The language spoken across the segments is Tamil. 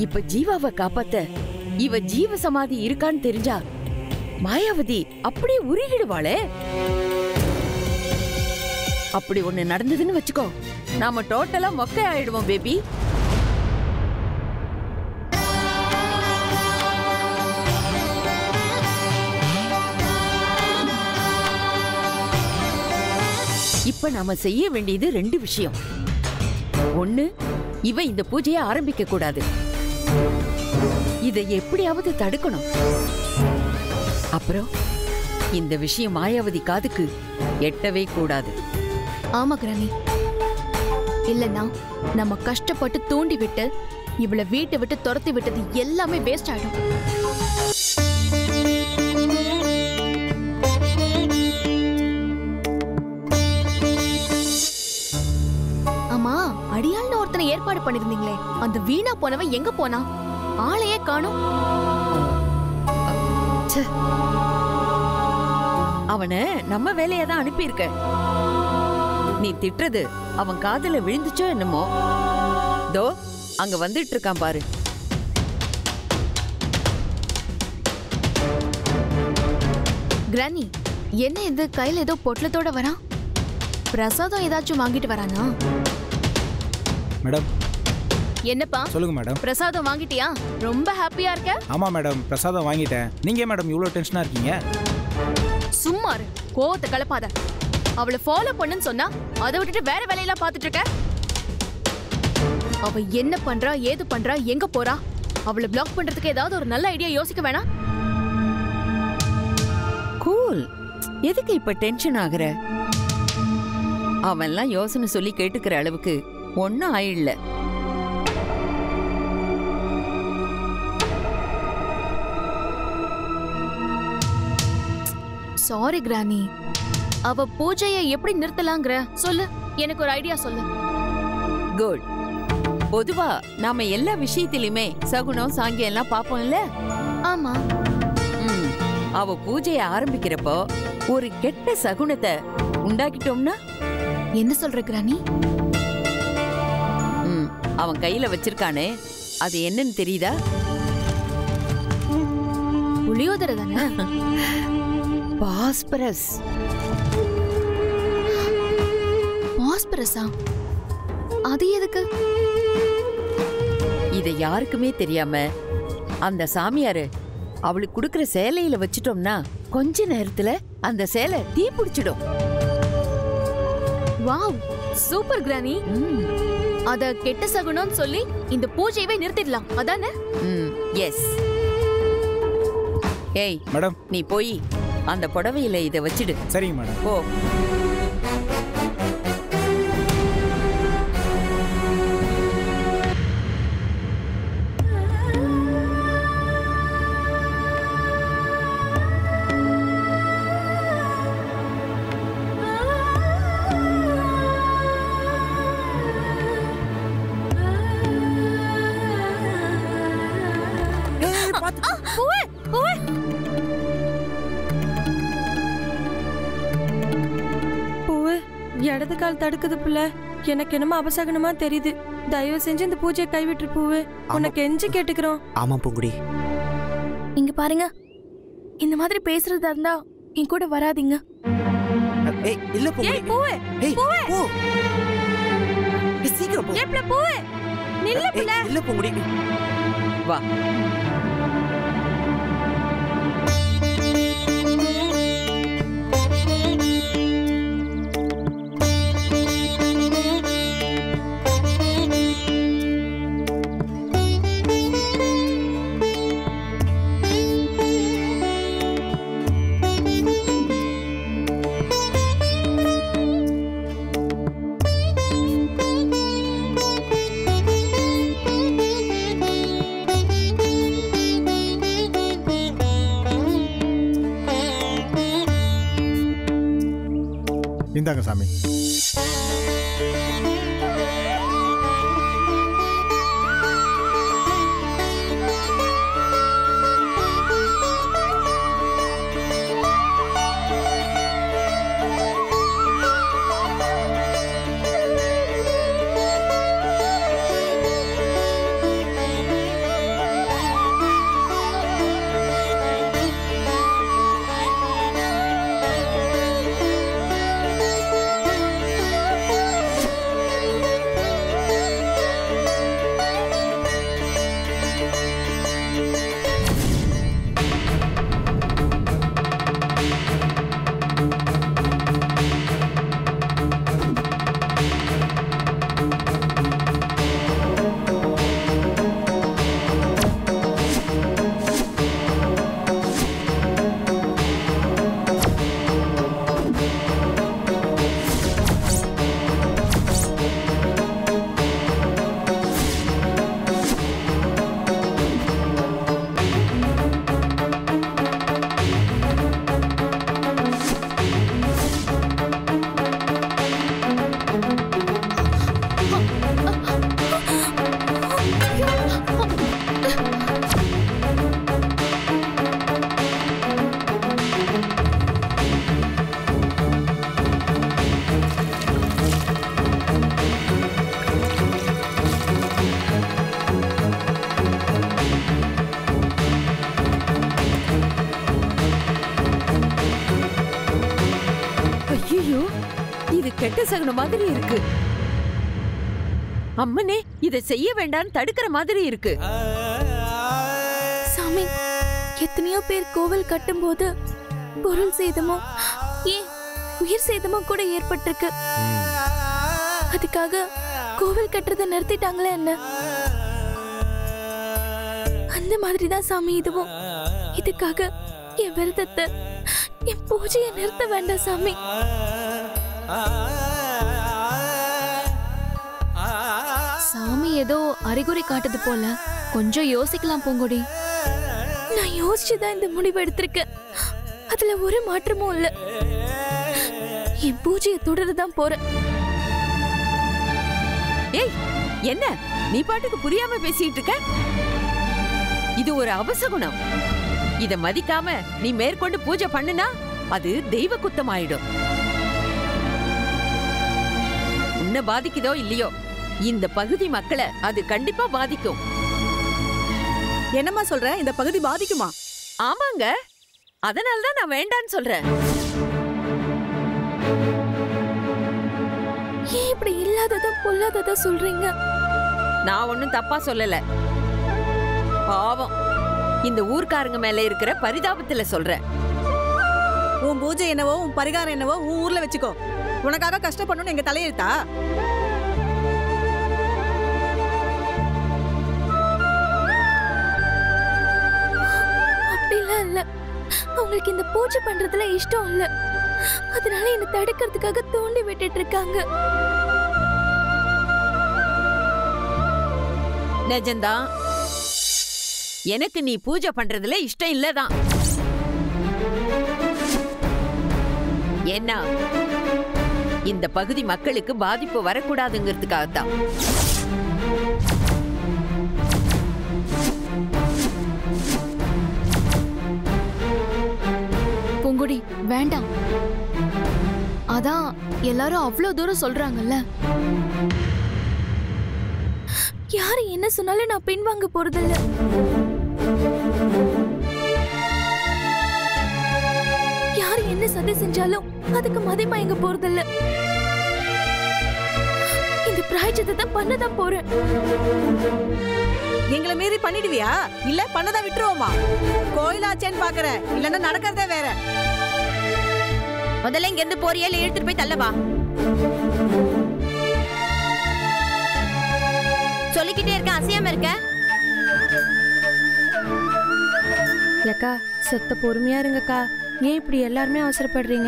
இப்ப ஜீவாவை காப்பாத்த இவ ஜீவ சமாதி இருக்கான்னு தெரிஞ்சா மாயாவதி அப்படியே உருகிடுவாளே அப்படி ஒண்ணு நடந்ததுன்னு வச்சுக்கோ நாம டோட்டலா மொக்கை ஆயிடுவோம் பேபி இப்ப நாம செய்ய வேண்டியது ரெண்டு விஷயம் ஒண்ணு இவ இந்த பூஜையை ஆரம்பிக்க கூடாது இதை எப்படியாவது தடுக்கணும் அப்புறம் இந்த விஷயம் மாயாவதி காதுக்கு எட்டவே கூடாது ஆமா கிராணி இல்லனா நம்ம கஷ்டப்பட்டு தூண்டி விட்டு இவளை வீட்டை விட்டு துரத்தி விட்டது எல்லாமே வேஸ்ட் ஆயிடும் ஆமா அடியாள்னு ஒருத்தனை ஏற்பாடு பண்ணிருந்தீங்களே அந்த வீணா போனவன் எங்க போனா ஆளையே காணோம் அவனை நம்ம வேலையை தான் அனுப்பியிருக்க நீ திட்டுறது அவன் காதுல விழுந்துச்சோ என்னமோ தோ அங்க வந்துட்டு இருக்கான் பாரு கிரானி என்ன இது கையில ஏதோ பொட்டலத்தோட வரான் பிரசாதம் ஏதாச்சும் வாங்கிட்டு வரானா மேடம் என்னப்பா சொல்லுங்க மேடம் பிரசாதம் வாங்கிட்டியா ரொம்ப ஹாப்பியா இருக்க ஆமாம் மேடம் பிரசாதம் வாங்கிட்டேன் நீங்கள் மேடம் இவ்வளோ டென்ஷனாக இருக்கீங்க சும்மா இரு கோவத்தை கலப்பாத அவளை ஃபாலோ பண்ணுன்னு சொன்னா அதை விட்டுட்டு வேற வேலையெல்லாம் பார்த்துட்டு இருக்க அவ என்ன பண்றா ஏது பண்றா எங்க போறா அவளை பிளாக் பண்றதுக்கு ஏதாவது ஒரு நல்ல ஐடியா யோசிக்க வேணாம் கூல் எதுக்கு இப்ப டென்ஷன் ஆகுற அவன்லாம் யோசனை சொல்லி கேட்டுக்கிற அளவுக்கு ஒன்னும் ஆயிடல சாரி கிரானி அவ பூஜையை எப்படி நிறுத்தலாங்கிற சொல்லு எனக்கு ஒரு ஐடியா சொல்லு குட் பொதுவா நாம எல்லா விஷயத்திலுமே சகுனம் சாங்கியம் எல்லாம் பாப்போம்ல ஆமா ம், அவ பூஜையை ஆரம்பிக்கிறப்போ ஒரு கெட்ட சகுனத்தை உண்டாக்கிட்டோம்னா என்ன சொல்ற கிரானி ம், அவன் கையில வச்சிருக்கானே அது என்னன்னு தெரியுதா புளியோதரை தானே பாஸ்பரஸ் பாஸ்பரஸா அது எதுக்கு இத யாருக்குமே தெரியாம அந்த சாமியாரு அவளுக்கு கொடுக்கிற சேலையில வச்சிட்டோம்னா கொஞ்ச நேரத்துல அந்த சேலை தீ பிடிச்சிடும் வாவ் சூப்பர் கிரானி ம், அத கெட்ட சகுனம்னு சொல்லி இந்த பூஜையவே நிறுத்திடலாம் அதானே ம், எஸ் ஏய் மேடம் நீ போய் அந்த புடவையில இத வச்சிடு சரிங்க மேடம் போ பூவு இடது கால் தடுக்குது புள்ள எனக்கு என்னமோ அபசகனமா தெரியுது தயவு செஞ்சு இந்த பூஜையை கைவிட்டு பூவு உனக்கு கெஞ்சி கேட்டுக்கிறோம் ஆமாம் பூங்குடி இங்க பாருங்க இந்த மாதிரி பேசுறதா இருந்தா என் கூட வராதீங்க ஏய் இல்ல பூங்குடி ஏய் பூவு ஏய் போ ஏய், சீக்கிரம் போ ஏப்ல பூவு நில்ல ஏய், இல்ல பூங்குடி வா இந்தாங்க சாமி கெட்ட சகுன மாதிரி இருக்கு அம்மனே இதை செய்ய வேண்டாம்னு தடுக்கிற மாதிரி இருக்கு சாமி எத்தனையோ பேர் கோவில் கட்டும்போது பொருள் சேதமோ ஏன் உயிர் சேதமோ கூட ஏற்பட்டிருக்கு அதுக்காக கோவில் கட்டுறதை நிறுத்திட்டாங்களே என்ன அந்த மாதிரி தான் சாமி இதுவும் இதுக்காக என் விரதத்தை என் பூஜையை நிறுத்த வேண்டாம் சாமி சாமி ஏதோ அறிகுறி காட்டுது போல கொஞ்சம் யோசிக்கலாம் பூங்கொடி நான் யோசிச்சுதான் இந்த முடிவு எடுத்திருக்கேன் அதுல ஒரு மாற்றமும் இல்ல என் பூஜையை தொடரதான் போறேன் ஏய் என்ன நீ பாட்டுக்கு புரியாம பேசிட்டு இருக்க இது ஒரு அவசகுணம் இத மதிக்காம நீ மேற்கொண்டு பூஜை பண்ணுனா அது தெய்வ குத்தம் ஆயிடும் உன்னை பாதிக்குதோ இல்லையோ இந்த பகுதி மக்களை அது கண்டிப்பா பாதிக்கும் என்னம்மா சொல்ற இந்த பகுதி பாதிக்குமா ஆமாங்க அதனாலதான் நான் வேண்டான்னு சொல்றேன் ஏன் இப்படி இல்லாதத பொல்லாதத சொல்றீங்க நான் ஒன்னும் தப்பா சொல்லல பாவம் இந்த ஊர்க்காரங்க மேல இருக்கிற பரிதாபத்துல சொல்றேன் உன் பூஜை என்னவோ உன் பரிகாரம் என்னவோ உன் ஊர்ல வச்சுக்கோ உனக்காக கஷ்டப்படணும்னு எங்க தலையெழுத்தா அப்படிலாம் இல்ல அவங்களுக்கு இந்த பூஜை பண்றதுல இஷ்டம் இல்ல அதனால என்ன தடுக்கிறதுக்காக தூண்டி விட்டுட்டு இருக்காங்க நிஜம்தான் எனக்கு நீ பூஜை பண்றதுல இஷ்டம் இல்லதான் ஏன்னா இந்த பகுதி மக்களுக்கு பாதிப்பு வரக்கூடாதுங்கிறதுக்காகத்தான் பூங்குடி வேண்டாம் அதான் எல்லாரும் அவ்வளவு தூரம் சொல்றாங்கல்ல யாரு என்ன சொன்னாலும் நான் பின்வாங்க போறதில்ல யாரு என்ன சதி செஞ்சாலும் அதுக்கு மதிமயங்க போறதில்ல இந்த பிராய்ச்சத்தை தான் பண்ணதான் போறேன் எங்களை மீறி பண்ணிடுவியா இல்ல பண்ணதான் விட்டுருவோமா கோயிலாச்சேன்னு பாக்குற இல்லன்னா நடக்கிறதே வேற முதல்ல இங்க இருந்து போறியா இல்ல இழுத்துட்டு போய் தள்ளவா சொல்லிக்கிட்டே இருக்க அசையாம இருக்க ஏக்கா செத்த பொறுமையா இருங்கக்கா ஏன் இப்படி எல்லாருமே அவசரப்படுறீங்க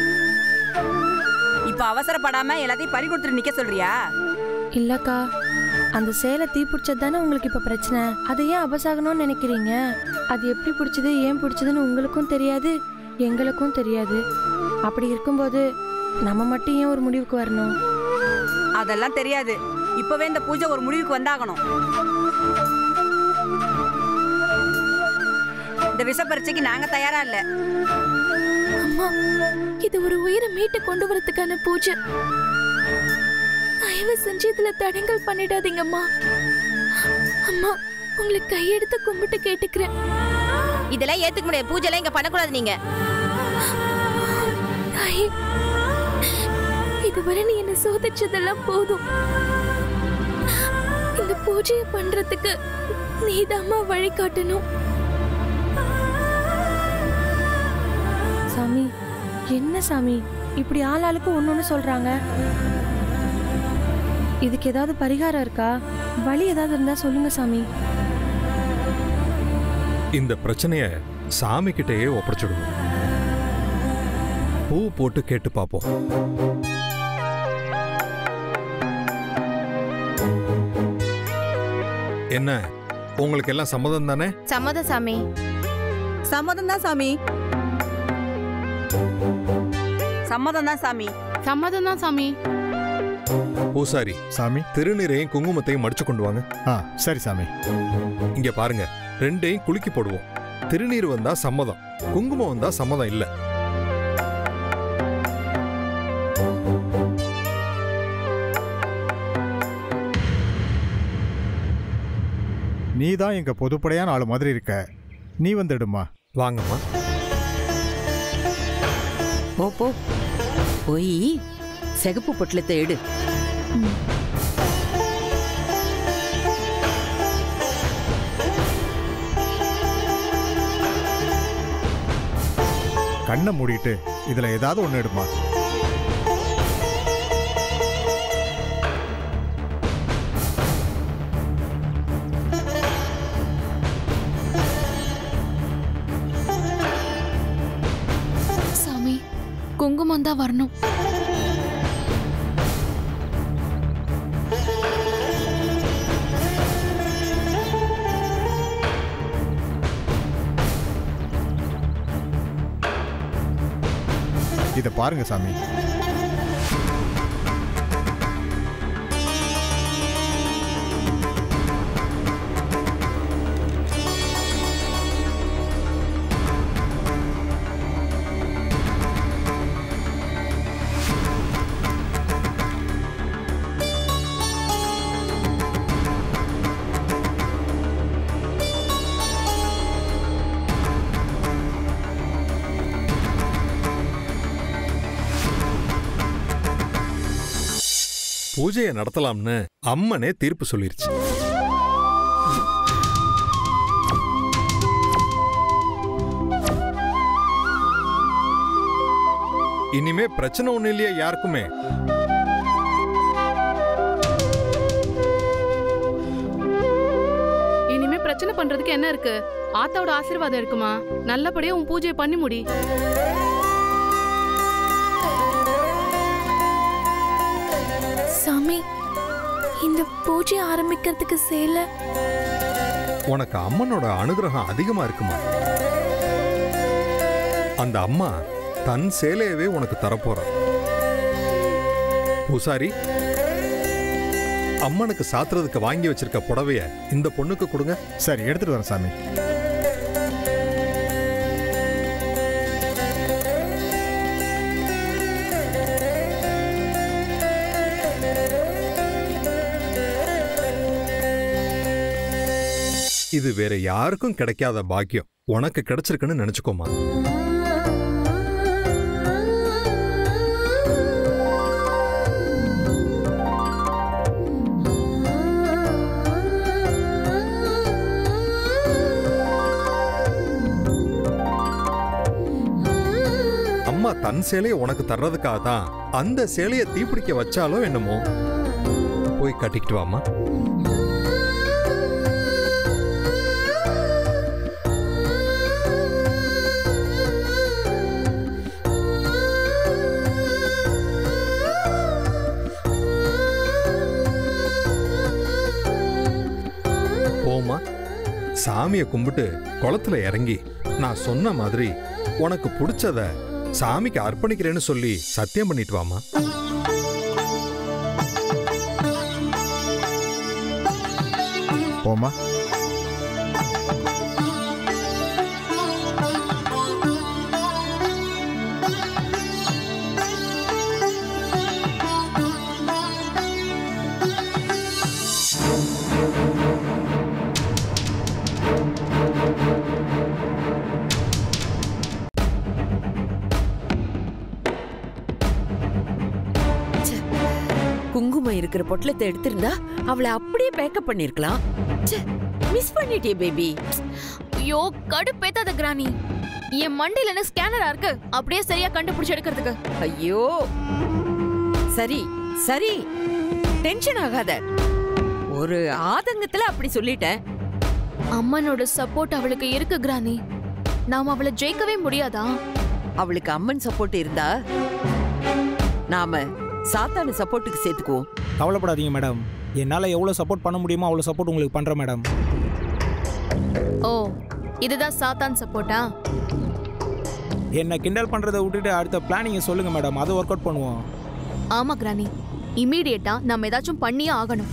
இப்ப அவசரப்படாம எல்லாத்தையும் பறி கொடுத்துட்டு நிக்க சொல்றியா இல்லக்கா அந்த சேலை தீ பிடிச்சது தானே உங்களுக்கு இப்ப பிரச்சனை அதை ஏன் அபசாகணும்னு நினைக்கிறீங்க அது எப்படி பிடிச்சது ஏன் பிடிச்சதுன்னு உங்களுக்கும் தெரியாது எங்களுக்கும் தெரியாது அப்படி இருக்கும்போது நம்ம மட்டும் ஏன் ஒரு முடிவுக்கு வரணும் அதெல்லாம் தெரியாது இப்பவே இந்த பூஜை ஒரு முடிவுக்கு வந்தாகணும் இந்த விஷ பரீட்சைக்கு நாங்க தயாரா இல்ல அம்மா இது ஒரு உயிரை மீட்டு கொண்டு வரதுக்கான பூஜை தயவு செஞ்சு இதுல தடங்கல் பண்ணிடாதீங்கம்மா அம்மா உங்களை கையெடுத்து கும்பிட்டு கேட்டுக்கிறேன் இதெல்லாம் ஏத்துக்க முடியாது பூஜை எல்லாம் இங்க பண்ணக்கூடாது நீங்க தாயே இதுவரை நீ என்ன சோதிச்சதெல்லாம் போதும் இந்த பூஜையை பண்றதுக்கு நீதாம்மா வழிகாட்டணும் சாமி என்ன சாமி இப்படி ஆளாளுக்கு ஒன்று ஒன்று சொல்றாங்க இதுக்கு ஏதாவது பரிகாரம் இருக்கா வழி ஏதாவது இருந்தா சொல்லுங்க சாமி இந்த பிரச்சனைய சாமி கிட்டேயே ஒப்படைச்சிடுவோம் பூ போட்டு கேட்டு பார்ப்போம் என்ன உங்களுக்கு எல்லாம் சம்மதம் தானே சம்மதம் சாமி சம்மதம் தான் சாமி சம்மதம் தான் சாமி சம்மதம் தான் சாமி பூசாரி சாமி திருநீரையும் குங்குமத்தையும் மடிச்சு கொண்டு வாங்க ஆ சரி சாமி இங்க பாருங்க ரெண்டையும் குலுக்கி போடுவோம் திருநீர் வந்தா சம்மதம் குங்குமம் வந்தா சம்மதம் இல்ல நீ தான் எங்க பொதுப்படையான ஆளு மாதிரி இருக்க நீ வந்துடுமா வாங்கம்மா போ போ போய் சிகப்பு பொட்டலத்தை எடு கண்ணை மூடிட்டு இதுல ஏதாவது ஒன்று எடுமா சாமி குங்குமம் தான் வரணும் இதை பாருங்க சாமி பூஜையை நடத்தலாம்னு அம்மனே தீர்ப்பு சொல்லிருச்சு இனிமே பிரச்சனை ஒண்ணு இல்லையா யாருக்குமே இனிமே பிரச்சனை பண்றதுக்கு என்ன இருக்கு ஆத்தாவோட ஆசீர்வாதம் இருக்குமா நல்லபடியா உன் பூஜையை பண்ணி முடி சாமி இந்த பூஜை ஆரம்பிக்கிறதுக்கு சேலை உனக்கு அம்மனோட அனுகிரகம் அதிகமா இருக்குமா அந்த அம்மா தன் சேலையவே உனக்கு தரப்போறா பூசாரி அம்மனுக்கு சாத்துறதுக்கு வாங்கி வச்சிருக்க புடவைய இந்த பொண்ணுக்கு கொடுங்க சரி எடுத்துட்டு வரேன் சாமி இது வேற யாருக்கும் கிடைக்காத பாக்கியம் உனக்கு கிடைச்சிருக்குன்னு நினைச்சுக்கோமா அம்மா தன் சேலையை உனக்கு தர்றதுக்காக தான் அந்த சேலையை தீப்பிடிக்க வச்சாலோ என்னமோ போய் கட்டிக்கிட்டு வாமா போமா சாமியை கும்பிட்டு குளத்துல இறங்கி நான் சொன்ன மாதிரி உனக்கு பிடிச்சத சாமிக்கு அர்ப்பணிக்கிறேன்னு சொல்லி சத்தியம் பண்ணிட்டு வாமா போமா குங்குமம் இருக்கிற பொட்டலத்தை எடுத்திருந்தா அவளை அப்படியே பேக்கப் பண்ணிருக்கலாம் மிஸ் பண்ணிட்டியே பேபி ஐயோ கடுப்பேத்தாத கிராணி என் மண்டையில என்ன ஸ்கேனரா இருக்கு அப்படியே சரியா கண்டுபிடிச்சு எடுக்கிறதுக்கு ஐயோ சரி சரி டென்ஷன் ஆகாத ஒரு ஆதங்கத்துல அப்படி சொல்லிட்டேன் அம்மனோட சப்போர்ட் அவளுக்கு இருக்கு கிராணி நாம அவளை ஜெயிக்கவே முடியாதா அவளுக்கு அம்மன் சப்போர்ட் இருந்தா நாம சாத்தான சப்போர்ட்டுக்கு சேர்த்துக்குவோம் கவலைப்படாதீங்க மேடம் என்னால் எவ்வளோ சப்போர்ட் பண்ண முடியுமோ அவ்வளோ சப்போர்ட் உங்களுக்கு பண்ணுறேன் மேடம் ஓ இதுதான் சாத்தான் சப்போர்ட்டா என்னை கிண்டல் பண்ணுறதை விட்டுட்டு அடுத்த பிளானிங்கை சொல்லுங்கள் மேடம் அதை ஒர்க் அவுட் பண்ணுவோம் ஆமா கிராணி இமீடியட்டா நம்ம ஏதாச்சும் பண்ணியே ஆகணும்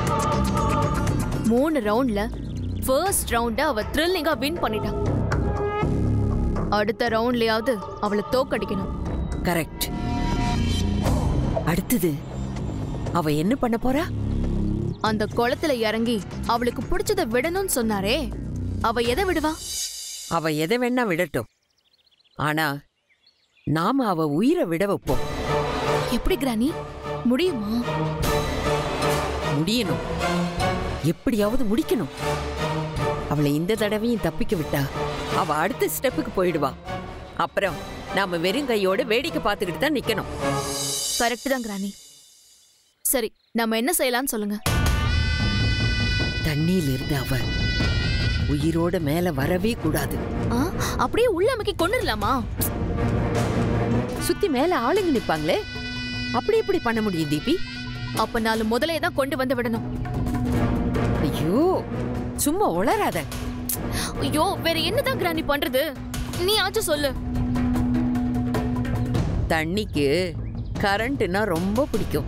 மூணு ரவுண்ட்ல ஃபர்ஸ்ட் ரவுண்ட அவ த்ரில்லிங்கா வின் பண்ணிட்டா அடுத்த ரவுண்ட்லயாவது அவளை தோக்கடிக்கணும் கரெக்ட் அடுத்தது அவ என்ன பண்ண போறா அந்த குளத்துல இறங்கி அவளுக்கு பிடிச்சத விடணும்னு சொன்னாரே அவ எதை விடுவா அவ எதை வேணா விடட்டும் ஆனா நாம அவ உயிரை விட வைப்போம் எப்படி கிராணி முடியுமா முடியணும் எப்படியாவது முடிக்கணும் அவளை இந்த தடவையும் தப்பிக்க விட்டா அவ அடுத்த ஸ்டெப்புக்கு போயிடுவா அப்புறம் நாம வெறும் கையோட வேடிக்கை பார்த்துக்கிட்டு தான் நிக்கணும் கரெக்ட் தான் கிராணி சரி நம்ம என்ன செய்யலாம்னு சொல்லுங்க தண்ணியில இருந்து அவ உயிரோட மேல வரவே கூடாது ஆ, அப்படியே உள்ள அமைக்கி கொண்டுடலாமா சுத்தி மேல ஆளுங்க நிப்பாங்களே அப்படி எப்படி பண்ண முடியும் தீபி அப்ப நாலு முதலே தான் கொண்டு வந்து விடணும் ஐயோ சும்மா உளராத ஐயோ வேற என்னதான் கிராணி பண்றது நீ ஆச்சும் சொல்லு தண்ணிக்கு கரண்ட்னா ரொம்ப பிடிக்கும்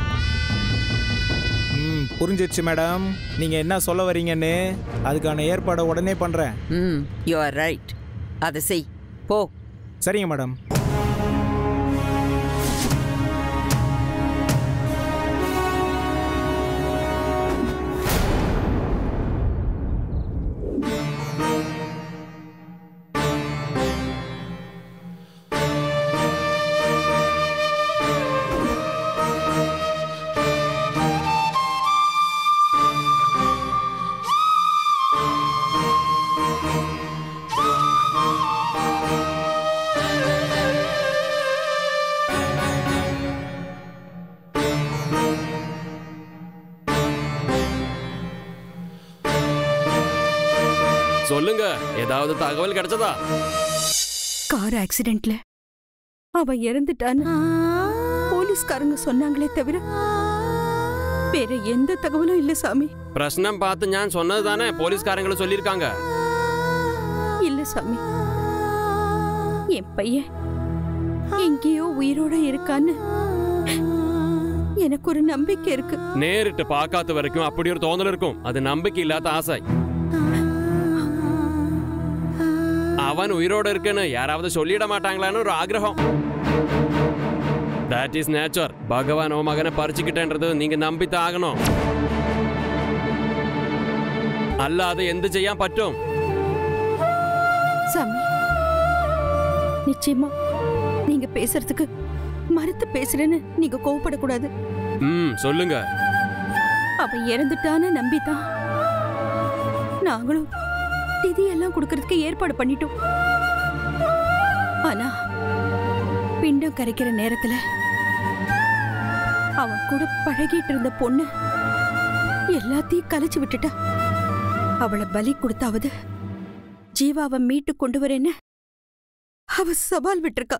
ம் புரிஞ்சிடுச்சு மேடம் நீங்கள் என்ன சொல்ல வரீங்கன்னு அதுக்கான ஏற்பாடை உடனே பண்ணுறேன் ம் யூ ஆர் ரைட் அதை செய் போ சரிங்க மேடம் சொல்லுங்க ஏதாவது தகவல் கிடைச்சதா கார் ஆக்சிடென்ட்ல அவ இறந்துட்டான்னு போலீஸ்காரங்க சொன்னாங்களே தவிர வேற எந்த தகவலும் இல்ல சாமி பிரശ്നം பார்த்து ஞான் சொன்னது தானே போலீஸ்காரங்களும் சொல்லியிருக்காங்க இல்ல சாமி என் பையன் எங்கேயோ உயிரோட இருக்கான்னு எனக்கு ஒரு நம்பிக்கை இருக்கு நேரிட்டு பார்க்காத வரைக்கும் அப்படி ஒரு தோணல் இருக்கும் அது நம்பிக்கை இல்லாத ஆசை அவன் உயிரோட இருக்குன்னு யாராவது சொல்லிட மாட்டாங்களான்னு ஒரு ஆഗ്രഹம் தட் இஸ் நேச்சர் பகவான் உன் மகனை பறிச்சுக்கிட்டேன்றது நீங்க நம்பித்தான் ஆகணும் അല്ലാതെ എന്ത് ചെയ്യാൻ പറ്റും சாமி நிச்சயமா நீங்க பேசுறதுக்கு மறுத்து பேசுறேன்னு நீங்க கோவப்படக்கூடாது ம் சொல்லுங்க அவ இறந்துட்டான்னு நம்பிதான் நாங்களும் திதியெல்லாம் கொடுக்கறதுக்கு ஏற்பாடு பண்ணிட்டோம் ஆனா பிண்டம் கரைக்கிற நேரத்துல அவன் கூட பழகிட்டு இருந்த பொண்ணு எல்லாத்தையும் கலைச்சு விட்டுட்டா அவளை பலி கொடுத்தாவது ஜீவாவை மீட்டு கொண்டு வரேன்னு அவ சவால் விட்டிருக்கா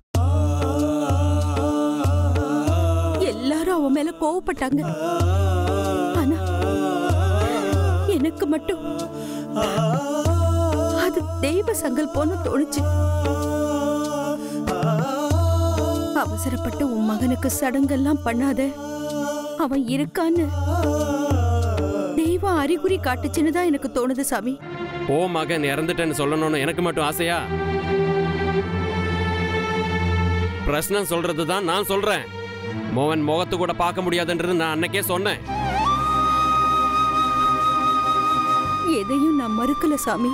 எல்லாரும் அவன் மேல கோவப்பட்டாங்க ஆனா எனக்கு மட்டும் அது தெய்வ சங்கல்பம்னு தோணுச்சு அவசரப்பட்டு உன் மகனுக்கு சடங்கெல்லாம் பண்ணாத அவன் இருக்கான்னு தெய்வம் அறிகுறி காட்டுச்சுன்னு தான் எனக்கு தோணுது சாமி ஓ மகன் இறந்துட்டேன்னு சொல்லணும்னு எனக்கு மட்டும் ஆசையா பிரശ്നം சொல்றது தான் நான் சொல்றேன் மோகன் முகத்து கூட பார்க்க முடியாதுன்றது நான் அன்னைக்கே சொன்னேன் எதையும் நான் மறுக்கல சாமி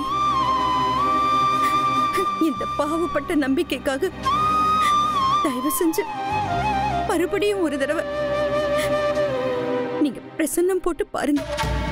இந்த பாவப்பட்ட நம்பிக்கைக்காக தயவு செஞ்சு மறுபடியும் ஒரு தடவை நீங்க பிரசன்னம் போட்டு பாருங்க